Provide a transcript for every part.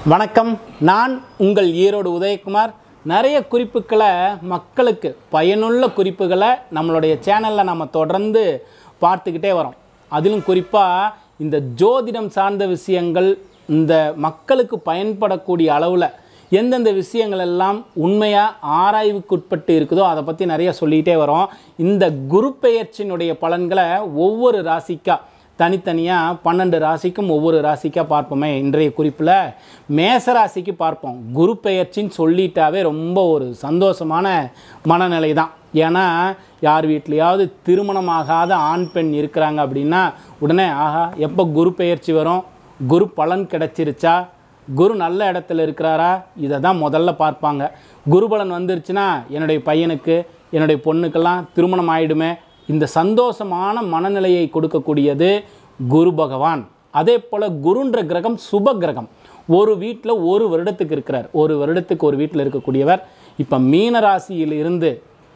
வணக்கம் நான் உங்கள் ஈரோடு உதயகுமார் நிறைய குறிப்புகளை மக்களுக்கு பயனுள்ள குறிப்புகளை நம்மளுடைய சேனலில் நம்ம தொடர்ந்து பார்த்துக்கிட்டே வரோம் அதிலும் குறிப்பாக இந்த ஜோதிடம் சார்ந்த விஷயங்கள் இந்த மக்களுக்கு பயன்படக்கூடிய அளவில் எந்தெந்த விஷயங்கள் எல்லாம் உண்மையாக ஆராய்வுக்குட்பட்டு இருக்குதோ அதை பற்றி நிறைய சொல்லிக்கிட்டே வரோம் இந்த குரு பெயர்ச்சியினுடைய பலன்களை ஒவ்வொரு ராசிக்கா தனித்தனியாக பன்னெண்டு ராசிக்கும் ஒவ்வொரு ராசிக்காக பார்ப்போமே இன்றைய குறிப்பில் மேச ராசிக்கு பார்ப்போம் குரு பெயர்ச்சின்னு சொல்லிட்டாவே ரொம்ப ஒரு சந்தோஷமான மனநிலை தான் ஏன்னா யார் வீட்லேயாவது திருமணமாகாத ஆண் பெண் இருக்கிறாங்க அப்படின்னா உடனே ஆஹா எப்போ குரு பெயர்ச்சி வரும் குரு பலன் கிடைச்சிருச்சா குரு நல்ல இடத்துல இருக்கிறாரா இதை தான் முதல்ல பார்ப்பாங்க குரு பலன் வந்துருச்சுன்னா என்னுடைய பையனுக்கு என்னுடைய பொண்ணுக்கெல்லாம் திருமணம் ஆயிடுமே இந்த சந்தோஷமான மனநிலையை கொடுக்கக்கூடியது குரு பகவான் அதே போல் குருன்ற கிரகம் சுப கிரகம் ஒரு வீட்டில் ஒரு வருடத்துக்கு இருக்கிறார் ஒரு வருடத்துக்கு ஒரு வீட்டில் இருக்கக்கூடியவர் இப்போ மீன ராசியில் இருந்து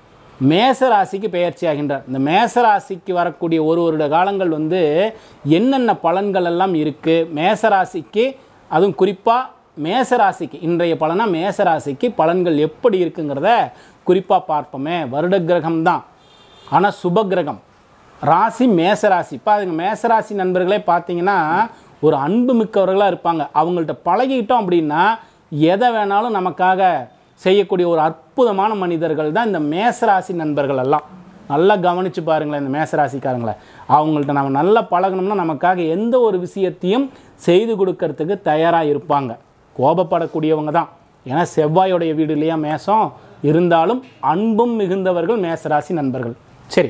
மேச ராசிக்கு பெயர்ச்சி ஆகின்றார் இந்த மேச ராசிக்கு வரக்கூடிய ஒரு வருட காலங்கள் வந்து என்னென்ன பலன்கள் எல்லாம் இருக்குது மேச ராசிக்கு அதுவும் குறிப்பாக மேச ராசிக்கு இன்றைய பலனா மேச ராசிக்கு பலன்கள் எப்படி இருக்குங்கிறத குறிப்பாக பார்ப்போமே வருட கிரகம் தான் ஆனால் சுப கிரகம் ராசி மேச ராசி இப்போ அதுங்க மேச ராசி நண்பர்களே பார்த்தீங்கன்னா ஒரு அன்பு மிக்கவர்களாக இருப்பாங்க அவங்கள்ட்ட பழகிட்டோம் அப்படின்னா எதை வேணாலும் நமக்காக செய்யக்கூடிய ஒரு அற்புதமான மனிதர்கள் தான் இந்த மேசராசி நண்பர்கள் எல்லாம் நல்லா கவனித்து பாருங்களேன் இந்த மேசராசிக்காரங்களை அவங்கள்ட்ட நம்ம நல்லா பழகணும்னா நமக்காக எந்த ஒரு விஷயத்தையும் செய்து கொடுக்கறதுக்கு தயாராக இருப்பாங்க கோபப்படக்கூடியவங்க தான் ஏன்னா செவ்வாயோடைய வீடு இல்லையா மேசம் இருந்தாலும் அன்பும் மிகுந்தவர்கள் மேசராசி நண்பர்கள் சரி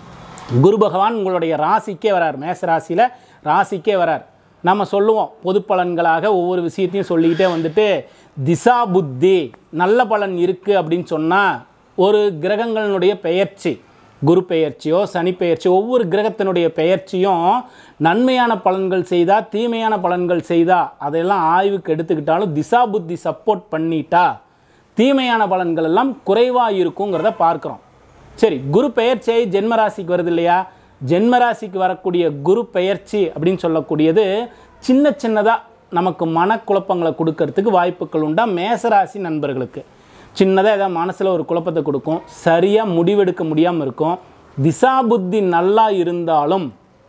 குரு பகவான் உங்களுடைய ராசிக்கே வரார் மேச ராசியில் ராசிக்கே வரார் நம்ம சொல்லுவோம் பொது பலன்களாக ஒவ்வொரு விஷயத்தையும் சொல்லிக்கிட்டே வந்துட்டு திசா புத்தி நல்ல பலன் இருக்குது அப்படின்னு சொன்னால் ஒரு கிரகங்களினுடைய பெயர்ச்சி குரு பெயர்ச்சியோ சனி பெயர்ச்சி ஒவ்வொரு கிரகத்தினுடைய பெயர்ச்சியும் நன்மையான பலன்கள் செய்தா தீமையான பலன்கள் செய்தா அதையெல்லாம் ஆய்வுக்கு எடுத்துக்கிட்டாலும் திசா புத்தி சப்போர்ட் பண்ணிட்டா தீமையான பலன்கள் எல்லாம் குறைவாக இருக்குங்கிறத பார்க்குறோம் சரி குரு பெயர்ச்சி ஜென்மராசிக்கு வருது இல்லையா ஜென்மராசிக்கு வரக்கூடிய குரு பெயர்ச்சி அப்படின்னு சொல்லக்கூடியது சின்ன சின்னதாக நமக்கு மனக்குழப்பங்களை கொடுக்கறதுக்கு வாய்ப்புகள் உண்டா மேசராசி நண்பர்களுக்கு சின்னதாக ஏதாவது மனசில் ஒரு குழப்பத்தை கொடுக்கும் சரியாக முடிவெடுக்க முடியாமல் இருக்கும் திசா புத்தி நல்லா இருந்தாலும்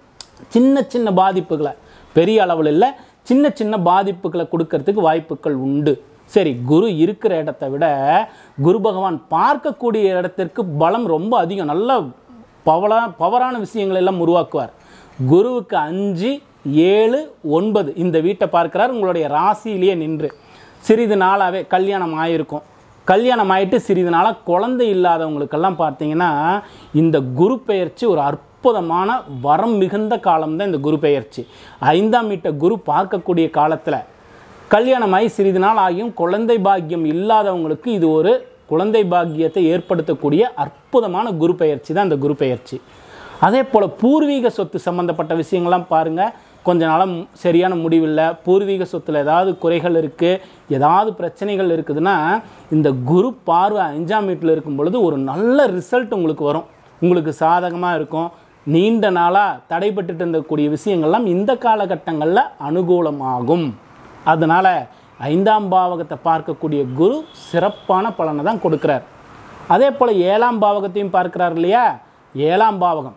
சின்ன சின்ன பாதிப்புகளை பெரிய அளவில் இல்லை சின்ன சின்ன பாதிப்புகளை கொடுக்கறதுக்கு வாய்ப்புகள் உண்டு சரி குரு இருக்கிற இடத்தை விட குரு பகவான் பார்க்கக்கூடிய இடத்திற்கு பலம் ரொம்ப அதிகம் நல்ல பவலா பவரான விஷயங்களை எல்லாம் உருவாக்குவார் குருவுக்கு அஞ்சு ஏழு ஒன்பது இந்த வீட்டை பார்க்கிறார் உங்களுடைய ராசியிலேயே நின்று சிறிது நாளாகவே கல்யாணம் ஆயிருக்கும் கல்யாணம் ஆயிட்டு சிறிது நாளாக குழந்தை இல்லாதவங்களுக்கெல்லாம் பார்த்தீங்கன்னா இந்த குரு பெயர்ச்சி ஒரு அற்புதமான வரம் மிகுந்த காலம்தான் இந்த குரு பெயர்ச்சி ஐந்தாம் வீட்டை குரு பார்க்கக்கூடிய காலத்தில் கல்யாணமாகி சிறிது நாள் ஆகியும் குழந்தை பாக்கியம் இல்லாதவங்களுக்கு இது ஒரு குழந்தை பாக்கியத்தை ஏற்படுத்தக்கூடிய அற்புதமான குரு பெயர்ச்சி தான் இந்த குரு பெயர்ச்சி அதே போல் பூர்வீக சொத்து சம்மந்தப்பட்ட விஷயங்கள்லாம் பாருங்கள் கொஞ்ச நாளாக சரியான முடிவில்லை பூர்வீக சொத்தில் ஏதாவது குறைகள் இருக்குது ஏதாவது பிரச்சனைகள் இருக்குதுன்னா இந்த குரு பார்வை அஞ்சாம் வீட்டில் இருக்கும் பொழுது ஒரு நல்ல ரிசல்ட் உங்களுக்கு வரும் உங்களுக்கு சாதகமாக இருக்கும் நீண்ட நாளாக தடைபட்டுட்டு இருந்தக்கூடிய விஷயங்கள்லாம் இந்த காலகட்டங்களில் அனுகூலமாகும் அதனால் ஐந்தாம் பாவகத்தை பார்க்கக்கூடிய குரு சிறப்பான பலனை தான் கொடுக்குறார் அதே போல் ஏழாம் பாவகத்தையும் பார்க்குறார் இல்லையா ஏழாம் பாவகம்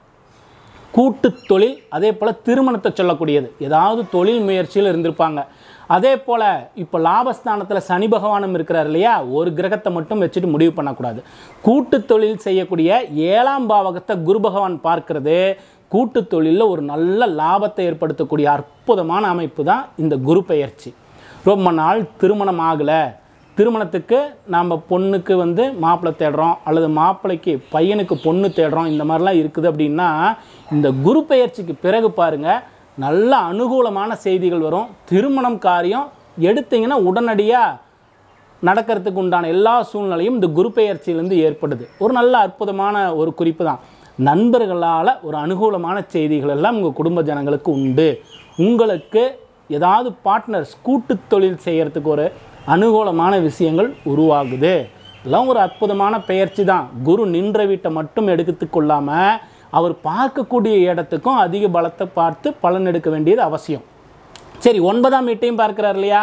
கூட்டு தொழில் அதே போல் திருமணத்தை சொல்லக்கூடியது ஏதாவது தொழில் முயற்சியில் இருந்திருப்பாங்க அதே போல் இப்போ லாபஸ்தானத்தில் சனி பகவானும் இருக்கிறார் இல்லையா ஒரு கிரகத்தை மட்டும் வச்சுட்டு முடிவு பண்ணக்கூடாது கூட்டு தொழில் செய்யக்கூடிய ஏழாம் பாவகத்தை குரு பகவான் பார்க்கறது கூட்டு தொழிலில் ஒரு நல்ல லாபத்தை ஏற்படுத்தக்கூடிய அற்புதமான அமைப்பு தான் இந்த குரு பெயர்ச்சி ரொம்ப நாள் திருமணம் ஆகலை திருமணத்துக்கு நாம் பொண்ணுக்கு வந்து மாப்பிள்ளை தேடுறோம் அல்லது மாப்பிள்ளைக்கு பையனுக்கு பொண்ணு தேடுறோம் இந்த மாதிரிலாம் இருக்குது அப்படின்னா இந்த குரு பெயர்ச்சிக்கு பிறகு பாருங்கள் நல்ல அனுகூலமான செய்திகள் வரும் திருமணம் காரியம் எடுத்தீங்கன்னா உடனடியாக நடக்கிறதுக்கு உண்டான எல்லா சூழ்நிலையும் இந்த குரு பெயர்ச்சியிலேருந்து ஏற்படுது ஒரு நல்ல அற்புதமான ஒரு குறிப்பு தான் நண்பர்களால் ஒரு அனுகூலமான செய்திகள் எல்லாம் உங்கள் குடும்ப ஜனங்களுக்கு உண்டு உங்களுக்கு ஏதாவது பார்ட்னர்ஸ் கூட்டு தொழில் செய்கிறதுக்கு ஒரு அனுகூலமான விஷயங்கள் உருவாகுது இதெல்லாம் ஒரு அற்புதமான பெயர்ச்சி தான் குரு நின்ற வீட்டை மட்டும் எடுத்து கொள்ளாமல் அவர் பார்க்கக்கூடிய இடத்துக்கும் அதிக பலத்தை பார்த்து பலன் எடுக்க வேண்டியது அவசியம் சரி ஒன்பதாம் வீட்டையும் பார்க்கிறார் இல்லையா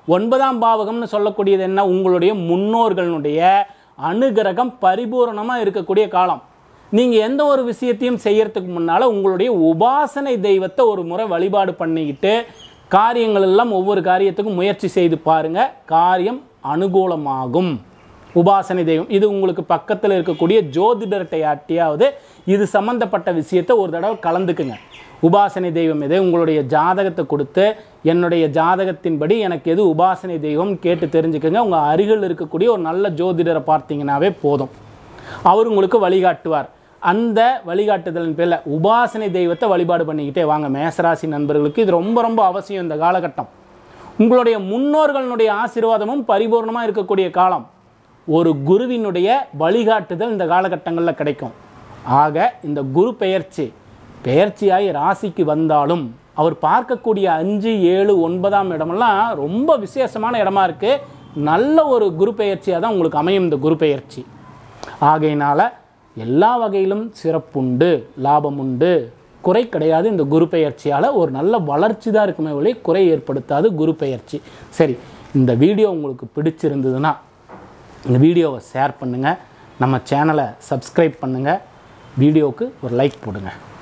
ஒன்பதாம் பாவகம்னு சொல்லக்கூடியது என்ன உங்களுடைய முன்னோர்களுடைய அனுகிரகம் பரிபூரணமாக இருக்கக்கூடிய காலம் நீங்கள் எந்த ஒரு விஷயத்தையும் செய்யறதுக்கு முன்னால் உங்களுடைய உபாசனை தெய்வத்தை ஒரு முறை வழிபாடு பண்ணிக்கிட்டு காரியங்கள் எல்லாம் ஒவ்வொரு காரியத்துக்கும் முயற்சி செய்து பாருங்க காரியம் அனுகூலமாகும் உபாசனை தெய்வம் இது உங்களுக்கு பக்கத்தில் இருக்கக்கூடிய ஜோதிடர்கிட்ட யாட்டியாவது இது சம்மந்தப்பட்ட விஷயத்தை ஒரு தடவை கலந்துக்குங்க உபாசனை தெய்வம் எது உங்களுடைய ஜாதகத்தை கொடுத்து என்னுடைய ஜாதகத்தின்படி எனக்கு எது உபாசனை தெய்வம் கேட்டு தெரிஞ்சுக்கோங்க உங்கள் அருகில் இருக்கக்கூடிய ஒரு நல்ல ஜோதிடரை பார்த்தீங்கன்னாவே போதும் அவர் உங்களுக்கு வழிகாட்டுவார் அந்த வழிகாட்டுதலின் பேரில் உபாசனை தெய்வத்தை வழிபாடு பண்ணிக்கிட்டே வாங்க மேசராசி நண்பர்களுக்கு இது ரொம்ப ரொம்ப அவசியம் இந்த காலகட்டம் உங்களுடைய முன்னோர்களுடைய ஆசீர்வாதமும் பரிபூர்ணமாக இருக்கக்கூடிய காலம் ஒரு குருவினுடைய வழிகாட்டுதல் இந்த காலகட்டங்களில் கிடைக்கும் ஆக இந்த குரு பெயர்ச்சி பெயர்ச்சியாகி ராசிக்கு வந்தாலும் அவர் பார்க்கக்கூடிய அஞ்சு ஏழு ஒன்பதாம் இடமெல்லாம் ரொம்ப விசேஷமான இடமா இருக்குது நல்ல ஒரு குரு பெயர்ச்சியாக தான் உங்களுக்கு அமையும் இந்த குரு பெயர்ச்சி ஆகையினால எல்லா வகையிலும் சிறப்புண்டு லாபம் உண்டு குறை கிடையாது இந்த குரு பெயர்ச்சியால் ஒரு நல்ல வளர்ச்சி தான் இருக்குமே ஒழிய குறை ஏற்படுத்தாது குரு பெயர்ச்சி சரி இந்த வீடியோ உங்களுக்கு பிடிச்சிருந்ததுன்னா இந்த வீடியோவை ஷேர் பண்ணுங்கள் நம்ம சேனலை சப்ஸ்கிரைப் பண்ணுங்கள் வீடியோவுக்கு ஒரு லைக் போடுங்க